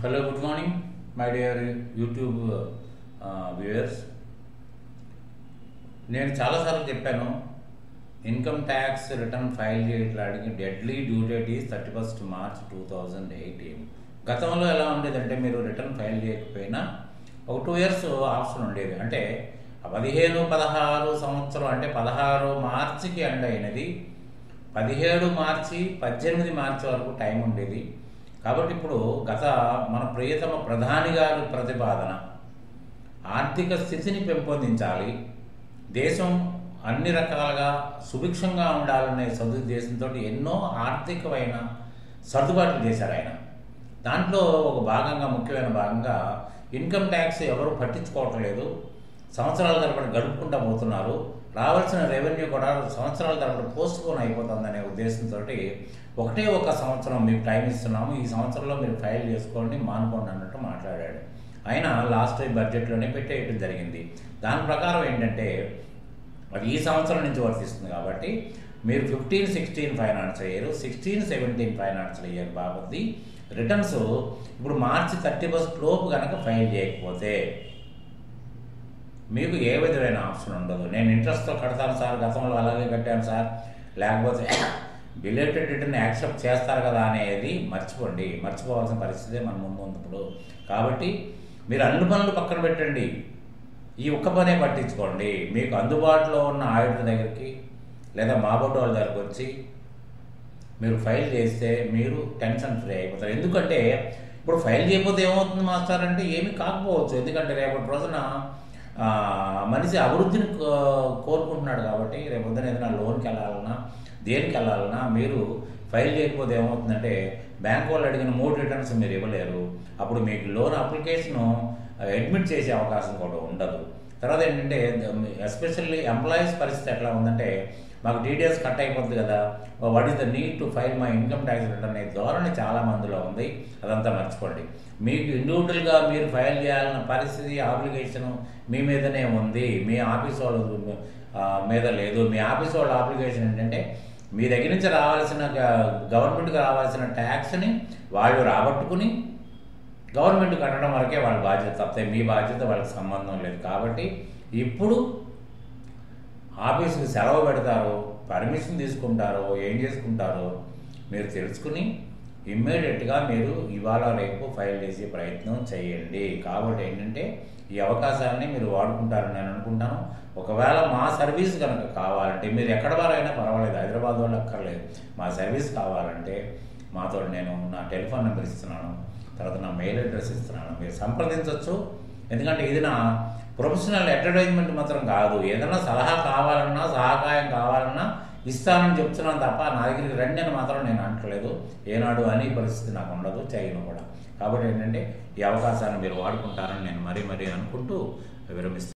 hello good morning my dear YouTube viewers నేను చాలాసార్లు చెప్పాను ఇన్కమ్ ట్యాక్స్ రిటర్న్ ఫైల్ చేయడానికి deadly due date is thirty first March two thousand eighteen గతంలో ఎలా ఉండేదంటే మీరు రిటర్న్ ఫైల్ చేయకపోయినా ఒక టూ ఇయర్స్ ఆప్షన్ ఉండేది అంటే పదిహేను పదహారు సంవత్సరం అంటే పదహారు మార్చికి ఎండ్ అయినది పదిహేడు మార్చి పద్దెనిమిది మార్చి వరకు టైం ఉండేది కాబట్టి ఇప్పుడు గత మన ప్రియతమ ప్రధాని గారి ప్రతిపాదన ఆర్థిక స్థితిని పెంపొందించాలి దేశం అన్ని రకాలుగా సుభిక్షంగా ఉండాలనే సదుద్దేశంతో ఎన్నో ఆర్థికమైన సర్దుబాట్లు చేశారు ఆయన దాంట్లో ఒక భాగంగా ముఖ్యమైన భాగంగా ఇన్కమ్ ట్యాక్స్ ఎవరు పట్టించుకోవటం లేదు సంవత్సరాల తరబడి గడుపుకుంటూ పోతున్నారు రావాల్సిన రెవెన్యూ కూడా సంవత్సరాల తరబడి పోస్ట్ పోన్ అయిపోతుందనే ఉద్దేశంతో ఒకటే ఒక సంవత్సరం మీకు టైం ఇస్తున్నాము ఈ సంవత్సరంలో మీరు ఫైల్ చేసుకోండి మానుకోండి అన్నట్టు మాట్లాడాడు ఆయన లాస్ట్ బడ్జెట్లోనే పెట్టేయడం జరిగింది దాని ప్రకారం ఏంటంటే అది ఈ సంవత్సరం నుంచి వర్తిస్తుంది కాబట్టి మీరు fifteen sixteen finance year sixteen seventeen financial year బాబుద్ది రిటర్న్స్ ఇప్పుడు మార్చి థర్టీ ఫస్ట్ లోపు కనుక ఫైల్ చేయకపోతే మీకు ఏ విధమైన ఆప్షన్ ఉండదు నేను ఇంట్రెస్ట్తో కడతాను సార్ గతంలో అలాగే కట్టాను సార్ లేకపోతే బిలేటెడ్ రిటర్న్ యాక్సెప్ట్ చేస్తారు కదా అనేది మర్చిపోండి మర్చిపోవాల్సిన పరిస్థితి మన ముందు ఉంది ఇప్పుడు కాబట్టి మీరు అన్ని పనులు పక్కన పెట్టండి ఈ ఒక్క పనే పట్టించుకోండి మీకు అందుబాటులో ఉన్న ఆడిటర్ దగ్గరికి లేదా మాబోటి వాళ్ళ దగ్గరికి వచ్చి మీరు ఫైల్ చేస్తే మీరు టెన్షన్ ఫ్రీ అయిపోతారు ఎందుకంటే ఇప్పుడు ఫైల్ చేయకపోతే ఏమవుతుంది మాస్టర్ అంటే ఏమీ కాకపోవచ్చు ఎందుకంటే రేపటి రోజున ఆ, మనిషి అభివృద్ధిని కో- కోరుకుంటున్నాడు కాబట్టి రేపు పొద్దున ఏదైనా లోన్కి వెళ్ళాలన్నా దేనికి వెళ్ళాలన్నా మీరు ఫైల్ చేయకపోతే ఏమవుతుందంటే బ్యాంక్ వాళ్ళు అడిగిన మూడు రిటర్న్స్ మీరు ఇవ్వలేరు అప్పుడు మీకు లోన్ అప్లికేషను అడ్మిట్ చేసే అవకాశం కూడా ఉండదు తర్వాత ఏంటంటే ఎస్పెషల్లీ ఎంప్లాయీస్ పరిస్థితి ఎట్లా ఉందంటే మాకు డీటెయిల్స్ కట్ అయిపోతుంది కదా what is the need to file my income tax return అనే ధోరణి చాలా మందిలో ఉంది అదంతా మర్చిపోండి మీకు ఇండివిజువల్గా మీరు ఫైల్ చేయాలన్న పరిస్థితి ఆబ్లిగేషన్ మీ మీదనే ఉంది మీ ఆఫీస్ వాళ్ళ ఆ, మీద లేదు మీ ఆఫీస్ వాళ్ళ అప్లికేషన్ ఏంటంటే మీ దగ్గర నుంచి రావాల్సిన గ- గవర్నమెంట్కి రావాల్సిన ట్యాక్స్ని వాళ్ళు రాబట్టుకుని గవర్నమెంట్ కట్టడం వరకే వాళ్ళ బాధ్యత తప్పితే మీ బాధ్యత వాళ్ళకి సంబంధం లేదు కాబట్టి ఇప్పుడు ఆఫీసుకి సెలవు పెడతారో పర్మిషన్ తీసుకుంటారో ఏం చేసుకుంటారో మీరు తెలుసుకుని ఇమ్మీడియట్గా మీరు ఇవాళ రేపు ఫైల్ చేసే ప్రయత్నం చేయండి కాబట్టి ఏంటంటే ఈ అవకాశాన్ని మీరు వాడుకుంటారని నేను అనుకుంటాను ఒకవేళ మా సర్వీస్ కనుక కావాలంటే మీరు ఎక్కడ వారైనా పర్వాలేదు హైదరాబాద్ వాళ్ళు అక్కర్లేదు మా సర్వీస్ కావాలంటే మాతో నేను నా టెలిఫోన్ నెంబర్ ఇస్తున్నాను తర్వాత నా మెయిల్ అడ్రస్ ఇస్తున్నాను మీరు సంప్రదించవచ్చు ఎందుకంటే ఇది నా ప్రొఫెషనల్ అడ్వర్టైజ్మెంట్ మాత్రం కాదు ఏదైనా సలహా కావాలన్నా సహకారం కావాలన్నా ఇస్తానని చెప్తున్నాను తప్ప నా దగ్గరికి రండి అని మాత్రం నేను అంటలేదు ఏనాడు అని పరిస్థితి నాకు ఉండదు చేయను కూడా కాబట్టి ఏంటంటే ఈ అవకాశాన్ని మీరు వాడుకుంటారని నేను మరీ మరీ అనుకుంటూ విరమిస్తాను